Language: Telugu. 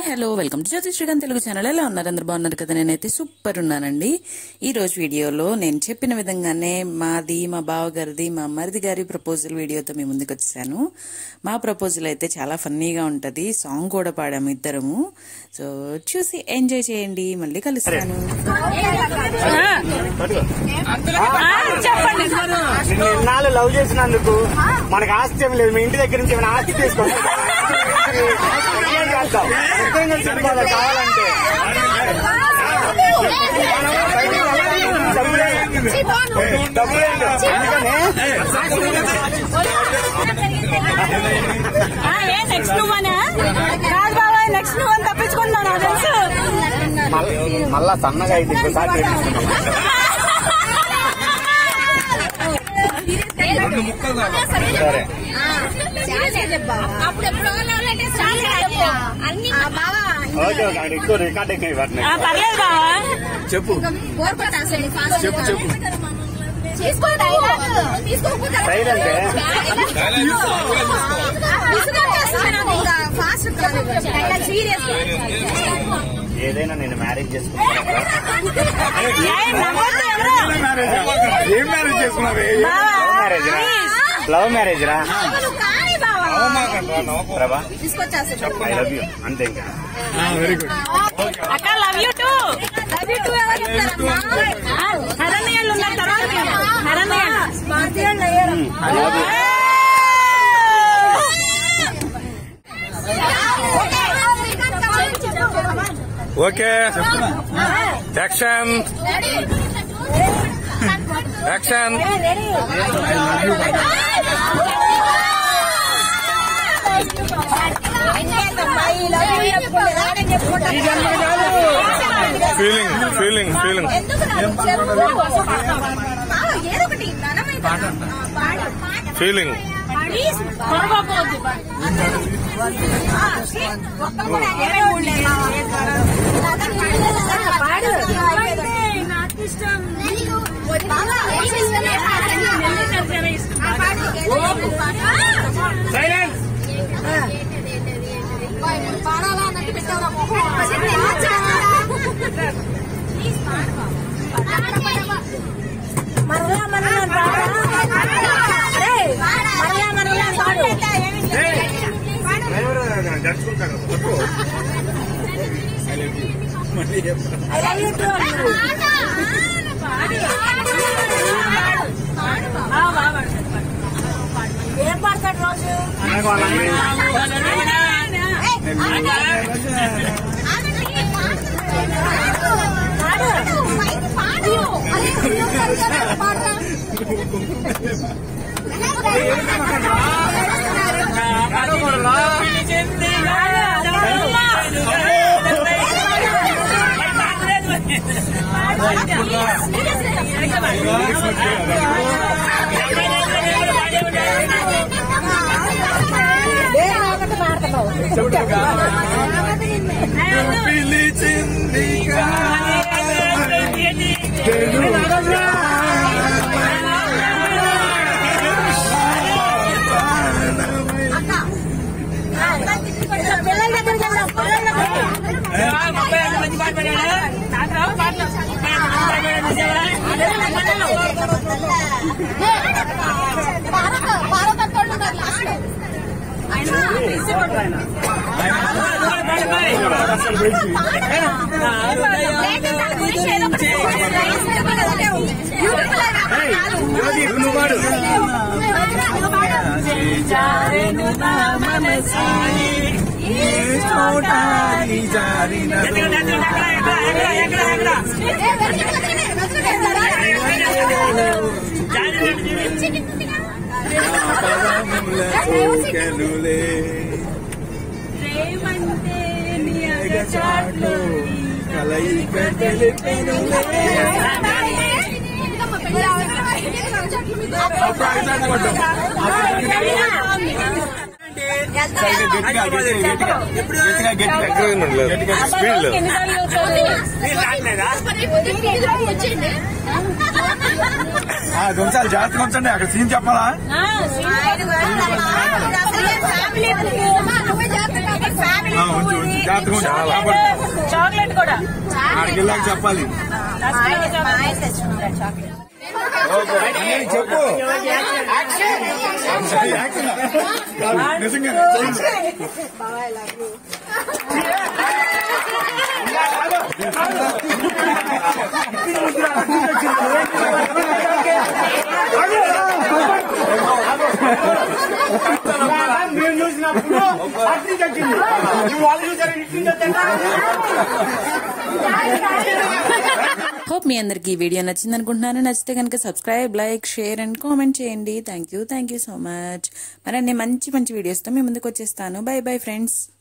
Hello welcome to Jyothi Srikanth Telugu channel ఎలా ఉన్నారు అందరు బాగున్నారు కదా నేనైతే సూపర్ ఉన్నానండి ఈ రోజు వీడియోలో నేను చెప్పిన విధంగానే మాది మా బావగారిది మా మరిది గారి ప్రపోజల్ వీడియోతో మీ ముందుకు వచ్చాను మా ప్రపోజల్ అయితే చాలా ఫన్నీగా ఉంటది సాంగ్ కూడా పాడాము ఇద్దరము సో చూసి ఎంజాయ్ చేయండి మళ్ళీ కలుస్తాను చెప్పండి నిన్ను ఇన్నాళ్ళు లవ్ చేసినందుకు మనకు ఆస్తి ఏమి లేదు మీ ఇంటి దగ్గర నుంచి ఏమైనా ఆస్తి తీసుకోండి ఏం చేద్దాం? ఇద్దరం కలిసి వెళ్ళిపోదాం కావాలంటే డబ్బులేదు. డబ్బులేదు. అందుకనే నెక్స్ట్ నువ్వు అనా కాదు బాబాయ్ నెక్స్ట్ నువ్వు అని తప్పించుకుంటున్నాను నాకు తెలుసు మళ్ళా- మళ్ళా సన్నగా అయితే ఇంకోసారి చేపించుకుందాం. సరే అప్పుడు ఎప్పుడు అన్ని ఓకే ఓకే ఆయన ఎక్కువ రికార్డ్ ఎక్కువ ఇవ్వండి ఆ, పర్లేదు బావా చెప్పు చెప్పు, చెప్పు. తీసుకో డైలాగ్ తీసుకోకుండా Style అంటే? ఫాస్ట్ డైలాగ్ సీరియస్ ఏదైనా నేను మ్యారేజ్ చేసుకుంటాను ఏయ్, నవ్వొద్దు ఎవరు? ఏం మ్యారేజ్ చేసుకున్నావే బావా, లవ్ మ్యారేజ్ రా please. లవ్ మ్యారేజ్ రా కానీ బావా ప్రభా తీసుకొచ్చేస్తా ఐ లవ్ యూ అంతే ఇంకా అక్క లవ్ యూ టూ హరణ్యాలు ఉన్నారు తర్వాత హరణ్యాలు I love you okay action action feeling feeling feeling ఏదొకటి ఘనమైన పాడు ఫీలింగ్ పొరపాటు నాకు ఇష్టం మరలా మరలా మరలా మరలా పాడు ఐ లవ్ యూ టూ ఏం పాడతాడు రోజు పిల్లల దగ్గరికి వెళ్దాం పిల్లల దగ్గరికి స్పీడ్ వచ్చింది కొంచెం జాగ్రత్తగా ఉంచండి అక్కడ సీన్ చెప్పాలా ఫ్యామిలీ నువ్వే జాగ్రత్త ఫ్యామిలీ ఆ, ఉంచు, ఉంచు. జాగ్రత్తగా ఉంచు. చాలా. చాక్లెట్ కూడా ఆడికి వెళ్ళాక చెప్పాలి చెప్పు నిజంగా మేము చూసినప్పుడు అట్లీ తగ్గింది నువ్వు వాళ్ళు చూసారు ఇట్లీ తగ్గింది హోప్ మీ అందరికి ఈ వీడియో నచ్చింది అనుకుంటున్నాను నచ్చితే కనుక subscribe like share and comment చేయండి thank you thank you so much మరన్నీ మంచి మంచి వీడియోస్తో మీ ముందుకు వచ్చేస్తాను బై బై ఫ్రెండ్స్